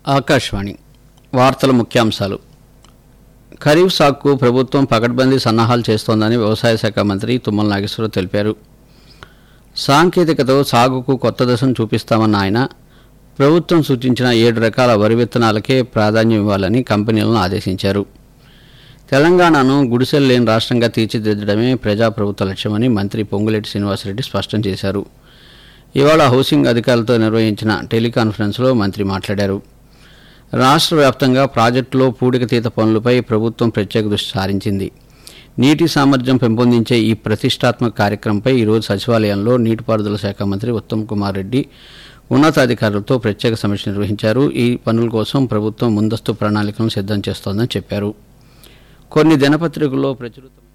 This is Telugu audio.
ఆకాశవాణి వార్తల ముఖ్యాంశాలు ఖరీఫ్ సాగుకు ప్రభుత్వం పకడ్బందీ సన్నాహాలు చేస్తోందని వ్యవసాయ శాఖ మంత్రి తుమ్మల నాగేశ్వరరావు తెలిపారు సాంకేతికతో సాగుకు కొత్త దశను చూపిస్తామన్న ఆయన ప్రభుత్వం సూచించిన ఏడు రకాల వరి విత్తనాలకే ప్రాధాన్యం ఇవ్వాలని కంపెనీలను ఆదేశించారు తెలంగాణను గుడిసెలు లేని రాష్ట్రంగా తీర్చిదిద్దడమే ప్రజాప్రభుత్వ లక్ష్యమని మంత్రి పొంగులేటి శ్రీనివాసరెడ్డి స్పష్టం చేశారు ఇవాళ హౌసింగ్ అధికారులతో నిర్వహించిన టెలికాన్ఫరెన్స్లో మంత్రి మాట్లాడారు రాష్ట్ర వ్యాప్తంగా ప్రాజెక్టులో పూడికతీత పనులపై ప్రభుత్వం ప్రత్యేక దృష్టి సారించింది నీటి సామర్థ్యం పెంపొందించే ఈ ప్రతిష్టాత్మక కార్యక్రమంపై ఈరోజు సచివాలయంలో నీటిపారుదల శాఖ మంత్రి ఉత్తమ్ కుమార్ రెడ్డి ఉన్నతాధికారులతో ప్రత్యేక సమీక్ష నిర్వహించారు ఈ పనుల కోసం ప్రభుత్వం ముందస్తు ప్రణాళికలను సిద్ధం చేస్తోందని చెప్పారు కొన్ని దినపత్రికల్లో ప్రచురితమైన